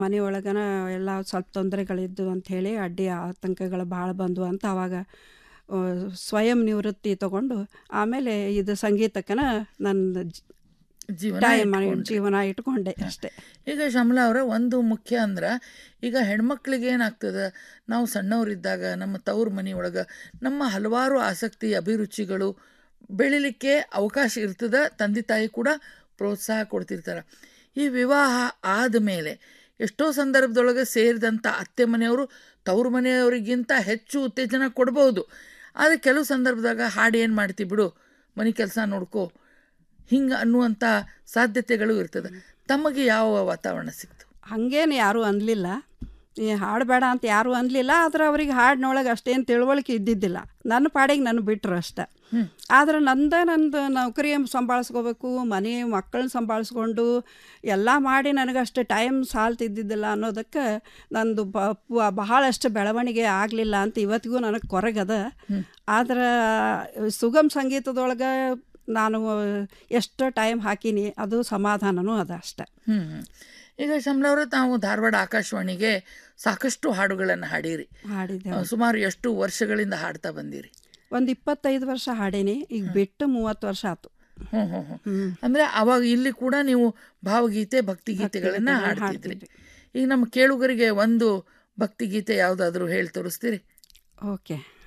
ಮನೆಯೊಳಗನ ಎಲ್ಲ ಸ್ವಲ್ಪ ತೊಂದರೆಗಳಿದ್ದು ಅಂಥೇಳಿ ಅಡ್ಡಿ ಆತಂಕಗಳು ಭಾಳ ಬಂದವು ಅಂತ ಅವಾಗ ಆ, ಸ್ವಯಂ ನಿವೃತ್ತಿ ತಗೊಂಡು ಆಮೇಲೆ ಇದು ಸಂಗೀತಕ್ಕನ ನನ್ನ ಜ- ಜೀವನ ಟೈಮ್ ಇಟ್ಕೊಂಡ್ರಿ. ಜೀವನ ಇಟ್ಕೊಂಡೆ ಅಷ್ಟೇ ಈಗ ಶ್ಯಾಮಲಾ ಅವರ ಒಂದು ಮುಖ್ಯ ಅಂದ್ರೆ ಈಗ ಹೆಣ್ಮಕ್ಳಿಗೆ ಏನಾಗ್ತದೆ ನಾವು ಸಣ್ಣವರಿದ್ದಾಗ ನಮ್ಮ ತವ್ರ ಮನೆಯೊಳಗೆ ನಮ್ಮ ಹಲವಾರು ಆಸಕ್ತಿ ಅಭಿರುಚಿಗಳು ಬೆಳಿಲಿಕ್ಕೆ ಅವಕಾಶ ಇರ್ತದೆ ತಂದೆ ತಾಯಿ ಕೂಡ ಪ್ರೋತ್ಸಾಹ ಕೊಡ್ತಿರ್ತಾರೆ ಈ ವಿವಾಹ ಆದಮೇಲೆ ಎಷ್ಟೋ ಸಂದರ್ಭದೊಳಗೆ ಸೇರಿದಂಥ ಅತ್ತೆ ಮನೆಯವರು ತವ್ರ ಮನೆಯವರಿಗಿಂತ ಹೆಚ್ಚು ಉತ್ತೇಜನ ಕೊಡ್ಬೋದು ಆದರೆ ಕೆಲವು ಸಂದರ್ಭದಾಗ ಹಾಡು ಏನು ಮಾಡ್ತಿ ಬಿಡು ಮನೆ ಕೆಲಸ ನೋಡ್ಕೋ ಹಿಂಗೆ ಅನ್ನುವಂಥ ಸಾಧ್ಯತೆಗಳು ಇರ್ತದೆ ತಮಗೆ ಯಾವ ವಾತಾವರಣ ಸಿಕ್ತು ಹಾಗೇನು ಯಾರೂ ಅನ್ನಲಿಲ್ಲ ಈ ಹಾಡು ಬೇಡ ಅಂತ ಯಾರೂ ಅನ್ನಲಿಲ್ಲ ಆದ್ರೆ ಅವ್ರಿಗೆ ಹಾಡಿನೊಳಗೆ ಅಷ್ಟೇನು ತಿಳುವಳಿಕೆ ಇದ್ದಿದ್ದಿಲ್ಲ ನನ್ನ ಪಾಡಿಗೆ ನನ್ನ ಬಿಟ್ರು ಅಷ್ಟೆ ಆದ್ರೆ ನಂದು ನಂದು ನೌಕರಿ ಸಂಭಾಳಿಸ್ಕೋಬೇಕು ಮನೆ ಮಕ್ಕಳನ್ನ ಸಂಭಾಳಿಸ್ಕೊಂಡು ಎಲ್ಲ ಮಾಡಿ ನನಗಷ್ಟು ಟೈಮ್ ಸಾಲ್ತಿದ್ದಿದ್ದಿಲ್ಲ ಅನ್ನೋದಕ್ಕೆ ನಂದು ಬ ಪ- ಬಹಳಷ್ಟು ಬೆಳವಣಿಗೆ ಆಗಲಿಲ್ಲ ಅಂತ ಇವತ್ತಿಗೂ ನನಗೆ ಕೊರಗದ ಆದ್ರೆ ಸುಗಮ್ ಸಂಗೀತದೊಳಗೆ ನಾನು ಎಷ್ಟು ಟೈಮ್ ಹಾಕೀನಿ ಅದು ಸಮಾಧಾನನೂ ಅದ ಅಷ್ಟೆ ಹ್ಮ್ ಹ್ಮ್. ಈಗ ಶಮ್ಲವ್ರ ತಾವು ಧಾರವಾಡ ಆಕಾಶವಾಣಿಗೆ ಸಾಕಷ್ಟು ಹಾಡುಗಳನ್ನು ಹಾಡಿರಿ ಹಾಡಿದ್ದೆ ಆ, ಸುಮಾರು ಎಷ್ಟು ವರ್ಷಗಳಿಂದ ಹಾಡ್ತಾ ಬಂದಿರಿ ಒಂದು ಇಪ್ಪತ್ತೈದು ವರ್ಷ ಹಾಡೀನಿ ಈಗ ಬಿಟ್ಟು ಮೂವತ್ತು ವರ್ಷ ಆಯ್ತು ಹ್ಮ್ ಹ್ಮ್ ಹ್ಮ್ ಅಂದ್ರೆ ಅವಾಗ ಇಲ್ಲಿ ಕೂಡ ನೀವು ಭಾವಗೀತೆ ಭಕ್ತಿಗೀತೆಗಳನ್ನ ಹಾಡ್ತಿದ್ರಿ ಈಗ ನಮ್ಮ ಕೇಳುಗರಿಗೆ ಒಂದು ಭಕ್ತಿಗೀತೆ ಯಾವುದಾದ್ರೂ ಹೇಳಿ ತೋರಿಸ್ತೀರಿ ಓಕೆ